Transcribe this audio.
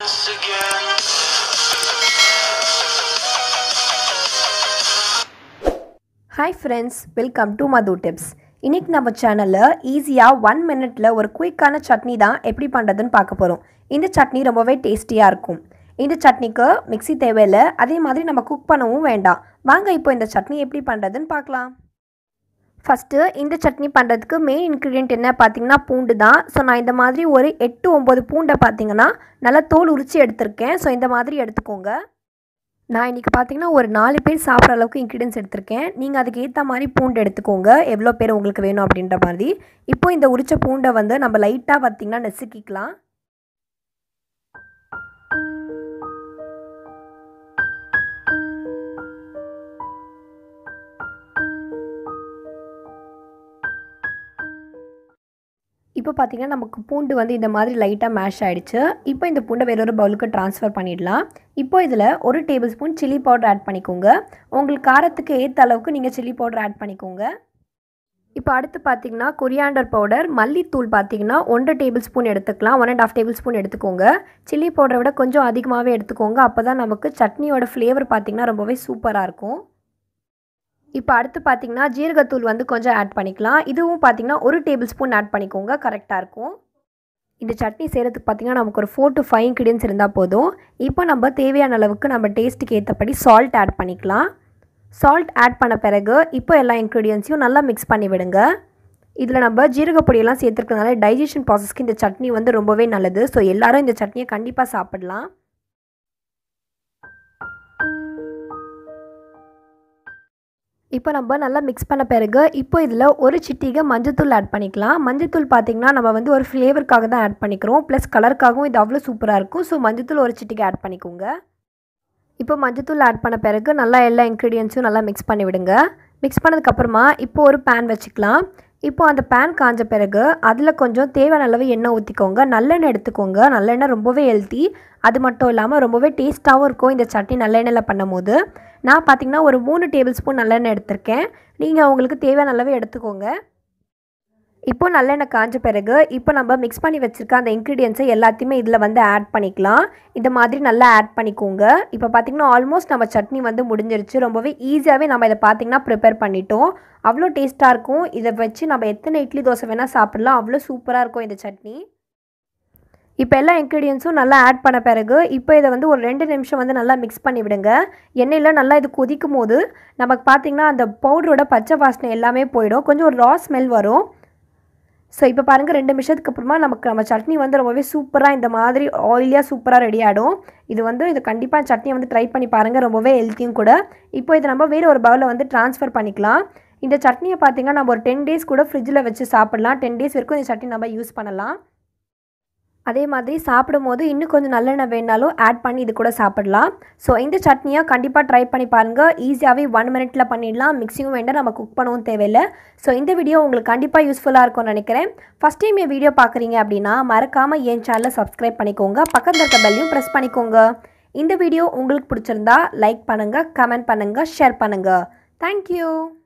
Once again. Hi friends welcome to Madhu tips இன்றைக்கி நம்ம சேனலில் ஈஸியாக ஒன் மினிட்ல ஒரு குயிக்கான சட்னி தான் எப்படி பண்ணுறதுன்னு பார்க்க போகிறோம் இந்த சட்னி ரொம்பவே டேஸ்டியாக இருக்கும் இந்த சட்னிக்கு மிக்ஸி தேவையில்லை அதே மாதிரி நம்ம குக் பண்ணவும் வேண்டாம் வாங்க இப்போ இந்த சட்னி எப்படி பண்ணுறதுன்னு பார்க்கலாம் ஃபஸ்ட்டு இந்த சட்னி பண்ணுறதுக்கு மெயின் இன்க்ரீடியன்ட் என்ன பார்த்தீங்கன்னா பூண்டு தான் ஸோ நான் இந்த மாதிரி ஒரு எட்டு ஒம்பது பூண்டை பார்த்தீங்கன்னா நல்லா தோல் உரித்து எடுத்திருக்கேன் ஸோ இந்த மாதிரி எடுத்துக்கோங்க நான் இன்றைக்கி பார்த்தீங்கன்னா ஒரு நாலு பேர் சாப்பிட்ற அளவுக்கு இன்க்ரீடியன்ஸ் எடுத்திருக்கேன் நீங்கள் அதுக்கு ஏற்ற மாதிரி பூண்டு எடுத்துக்கோங்க எவ்வளோ பேர் உங்களுக்கு வேணும் அப்படின்ற மாதிரி இப்போ இந்த உரிச்ச பூண்டை வந்து நம்ம லைட்டாக பார்த்தீங்கன்னா நெசுக்கிக்கலாம் இப்போ பார்த்தீங்கன்னா நமக்கு பூண்டு வந்து இந்த மாதிரி லைட்டாக மேஷ் ஆகிடுச்சு இப்போ இந்த பூண்டை வேறொரு பவுலுக்கு ட்ரான்ஸ்ஃபர் பண்ணிடலாம் இப்போ இதில் ஒரு tablespoon chilli powder add பண்ணிக்கோங்க உங்களுக்கு காரத்துக்கு ஏற்ற அளவுக்கு நீங்கள் சில்லி பவுடர் ஆட் பண்ணிக்கோங்க இப்போ அடுத்து பார்த்தீங்கன்னா கொரியாண்டர் பவுடர் மல்லித்தூள் பார்த்தீங்கன்னா ஒன்றரை டேபிள் ஸ்பூன் எடுத்துக்கலாம் one and half tablespoon எடுத்துக்கோங்க சில்லி பவுடரை விட கொஞ்சம் அதிகமாகவே எடுத்துக்கோங்க அப்போ தான் நமக்கு சட்னியோட ஃப்ளேவர் பார்த்தீங்கன்னா ரொம்பவே சூப்பராக இருக்கும் இப்போ அடுத்து பார்த்தீங்கன்னா ஜீரகத்தூள் வந்து கொஞ்சம் ஆட் பண்ணிக்கலாம் இதுவும் பார்த்தீங்கன்னா ஒரு டேபிள் ஸ்பூன் ஆட் பண்ணிக்கோங்க கரெக்டாக இருக்கும் இந்த சட்னி செய்கிறதுக்கு பார்த்தீங்கன்னா நமக்கு ஒரு ஃபோர் டு ஃபைவ் இன்க்ரீடியன்ஸ் இருந்தால் போதும் இப்போ நம்ம தேவையான அளவுக்கு நம்ம டேஸ்ட்டுக்கு ஏற்றபடி சால்ட் ஆட் பண்ணிக்கலாம் சால்ட் ஆட் பண்ண பிறகு இப்போ எல்லா இன்க்ரீடியன்ஸையும் நல்லா மிக்ஸ் பண்ணி விடுங்க இதில் நம்ம ஜீரகப்பொடியெல்லாம் சேர்த்துருக்கனால டைஜஷன் ப்ராசஸ்க்கு இந்த சட்னி வந்து ரொம்பவே நல்லது ஸோ எல்லாரும் இந்த சட்னியை கண்டிப்பாக சாப்பிடலாம் இப்போ நம்ம நல்லா மிக்ஸ் பண்ண பிறகு இப்போ இதில் ஒரு சிட்டிகை மஞ்சத்தூள் ஆட் பண்ணிக்கலாம் மஞ்சத்தூள் பார்த்திங்கன்னா நம்ம வந்து ஒரு ஃப்ளேவருக்காக தான் ஆட் பண்ணிக்கிறோம் ப்ளஸ் கலருக்காகவும் இது அவ்வளோ சூப்பராக இருக்கும் ஸோ மஞ்சத்தூள் ஒரு சிட்டிகை ஆட் பண்ணிக்கோங்க இப்போ மஞ்சத்தூள் ஆட் பண்ண பிறகு நல்லா எல்லா இன்க்ரீடியன்ஸும் நல்லா மிக்ஸ் பண்ணி விடுங்க மிக்ஸ் பண்ணதுக்கப்புறமா இப்போ ஒரு பேன் வச்சுக்கலாம் இப்போ அந்த பேன் காஞ்ச பிறகு அதில் கொஞ்சம் தேவையான அளவு எண்ணெய் ஊற்றிக்கோங்க நல்லெண்ணெய் எடுத்துக்கோங்க நல்லெண்ணெய் ரொம்பவே ஹெல்த்தி அது மட்டும் இல்லாமல் ரொம்பவே டேஸ்ட்டாகவும் இருக்கும் இந்த சட்னி நல்லெண்ணெயில் பண்ணும் போது நான் பார்த்திங்கன்னா ஒரு மூணு டேபிள் ஸ்பூன் நல்லெண்ணெய் எடுத்திருக்கேன் நீங்கள் உங்களுக்கு தேவையான அளவு எடுத்துக்கோங்க இப்போ நல்லெண்ணெய் காஞ்ச பிறகு இப்போ நம்ம மிக்ஸ் பண்ணி வச்சுருக்க அந்த இன்க்ரீடியன்ஸை எல்லாத்தையுமே இதில் வந்து ஆட் பண்ணிக்கலாம் இந்த மாதிரி நல்லா ஆட் பண்ணிக்கோங்க இப்போ பார்த்திங்கன்னா ஆல்மோஸ்ட் நம்ம சட்னி வந்து முடிஞ்சிருச்சு ரொம்பவே ஈஸியாகவே நம்ம இதை பார்த்திங்கன்னா ப்ரிப்பேர் பண்ணிட்டோம் அவ்வளோ டேஸ்ட்டாக இருக்கும் இதை வச்சு நம்ம எத்தனை இட்லி தோசை வேணால் சாப்பிட்லாம் அவ்வளோ சூப்பராக இருக்கும் இந்த சட்னி இப்போ எல்லா இன்க்ரீடியன்ஸும் நல்லா ஆட் பண்ண பிறகு இப்போ இதை வந்து ஒரு ரெண்டு நிமிஷம் வந்து நல்லா மிக்ஸ் பண்ணி விடுங்க எண்ணெயில் நல்லா இது கொதிக்கும் போது நமக்கு பார்த்திங்கன்னா அந்த பவுடரோட பச்சை வாசனை எல்லாமே போயிடும் கொஞ்சம் ஒரு ரா ஸ்மெல் வரும் ஸோ இப்போ பாருங்கள் ரெண்டு நிமிஷத்துக்கு அப்புறமா நமக்கு நம்ம சட்னி வந்து ரொம்பவே சூப்பராக இந்த மாதிரி ஆயிலியாக சூப்பராக ரெடி ஆகிடும் இது வந்து இது கண்டிப்பாக சட்னியை வந்து ட்ரை பண்ணி பாருங்கள் ரொம்பவே ஹெல்த்தியும் கூட இப்போ இதை நம்ம வேறு ஒரு பவுலில் வந்து ட்ரான்ஸ்ஃபர் பண்ணிக்கலாம் இந்த சட்னியை பார்த்திங்கன்னா நம்ம ஒரு டென் டேஸ் கூட ஃப்ரிட்ஜில் வச்சு சாப்பிட்லாம் டென் டேஸ் வரைக்கும் இந்த சட்னி நம்ம யூஸ் பண்ணலாம் அதே மாதிரி சாப்பிடும் போது இன்னும் கொஞ்சம் நல்லெண்ணெய் வேணாலும் ஆட் பண்ணி இது கூட சாப்பிடலாம் ஸோ இந்த சட்னியை கண்டிப்பாக ட்ரை பண்ணி பாருங்கள் ஈஸியாகவே ஒன் மினிட்ல பண்ணிடலாம் மிக்ஸியும் வேண்டாம் நம்ம குக் பண்ணவும் தேவையில்லை ஸோ இந்த வீடியோ உங்களுக்கு கண்டிப்பாக யூஸ்ஃபுல்லாக இருக்கும்னு நினைக்கிறேன் ஃபஸ்ட் டைம் என் வீடியோ பார்க்குறீங்க அப்படின்னா மறக்காமல் என் சேனலை சப்ஸ்கிரைப் பண்ணிக்கோங்க பக்கத்தில் இருக்க பெல்லையும் ப்ரெஸ் பண்ணிக்கோங்க இந்த வீடியோ உங்களுக்கு பிடிச்சிருந்தா லைக் பண்ணுங்கள் கமெண்ட் பண்ணுங்கள் ஷேர் பண்ணுங்கள் தேங்க்யூ